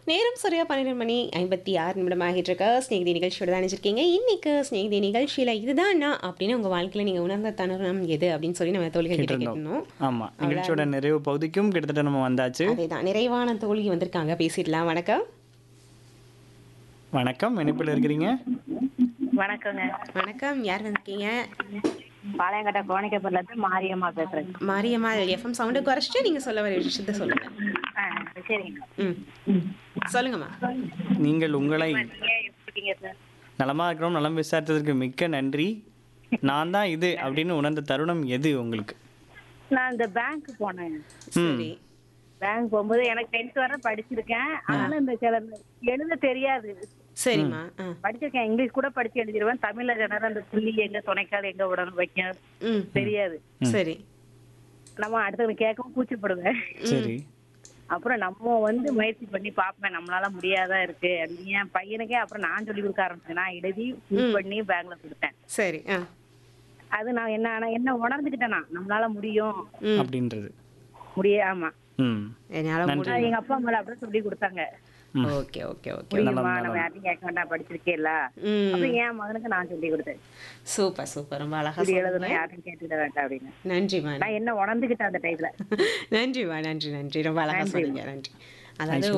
நேரம் சரியா பன்னிரெண்டு மணி ஐம்பத்தி ஆறு நிமிடம் ஆகிட்டு இருக்க ஸ்நேகிதி நிகழ்ச்சியோட தான் நினைச்சிருக்கீங்க இன்னைக்கு ஸ்நேகிதி நிகழ்ச்சியில் இதுதான் நான் அப்படின்னு உங்கள் வாழ்க்கையில் நீங்கள் உணர்ந்த தருணம் எது அப்படின்னு சொல்லி நம்ம தோழிகள் கிட்ட கேட்டிருந்தோம். கேட்டணும் ஆமா நிகழ்ச்சியோட நிறைவு பகுதிக்கும் கிட்டத்தட்ட நம்ம வந்தாச்சு அதேதான் நிறைவான தோழி வந்திருக்காங்க பேசிடலாம் வணக்கம் வணக்கம் இணைப்பில் இருக்கிறீங்க வணக்கங்க வணக்கம் யார் வந்திருக்கீங்க பாளையங்கோட்டை கோணிக்கப்பூர்ல இருந்து மாரியம்மா பேசுறேன் மாரியம்மா எஃப்எம் சவுண்டை குறைச்சிட்டு நீங்கள் சொல்ல வர விஷயத்த சொல்லுங்க ஆ, சரிங்க ம் சொல்லுங்கம்மா நீங்கள் உங்களை ஏன் எப்படிங்க சார் நலமா இருக்கிறோம் நலம் விசாரித்ததற்கு மிக்க நன்றி நான் தான் இது அப்படின்னு உணர்ந்த தருணம் எது உங்களுக்கு நான் இந்த பேங்க் போனேன் சரி பேங்க் போகும்போது எனக்கு டென்த் வரை படிச்சிருக்கேன் ஆனாலும் இந்த சில எழுத தெரியாது சரிம்மா ஆ படிச்சிருக்கேன் இங்கிலீஷ் கூட படிச்சு எழுதிடுவேன் தமிழ்ல ஜெனரல் அந்த புள்ளி எங்க துணைக்கால் எங்க உடனே வைக்க ம் தெரியாது சரி நம்ம அடுத்தவங்க கேட்கவும் கூச்சப்படுவேன் சரி அப்புறம் நம்ம வந்து முயற்சி பண்ணி பார்ப்பேன் நம்மளால முடியாதா இருக்கு அப்படின்னு என் பையனுக்கே அப்புறம் நான் சொல்லி கொடுக்க ஆரம்பிச்சேன் நான் எழுதி fill பண்ணி பேங்க்ல கொடுத்தேன் சரி ஆ அது நான் என்ன ஆனா என்ன உணர்ந்துக்கிட்டேன் நான் நம்மளால முடியும் ம் அப்படின்றது முடிய ஆமா ம் என்னால் நன்றி. அது எங்க அப்பா அம்மா அப்படியே சொல்லி கொடுத்தாங்க ம். ஓகே ஓகே ஓகே முடியுமா நம்ம யாரையும் கேட்க வேண்டாம் படிச்சிருக்கேல்ல ம் அப்புறம் என் மகனுக்கு நான் சொல்லி கொடுத்தேன் சூப்பர் சூப்பர் ரொம்ப அழகா இப்படி சொன்னீங்க. எழுதணும் யாரையும் கேட்டுக்கிட வேண்டாம் அப்படின்னு நன்றிம்மா நான் என்ன உணர்ந்துக்கிட்டேன் அந்த டைம்ல நன்றிம்மா நன்றி நன்றி ரொம்ப அழகா சொன்னீங்க நன்றி அதாவது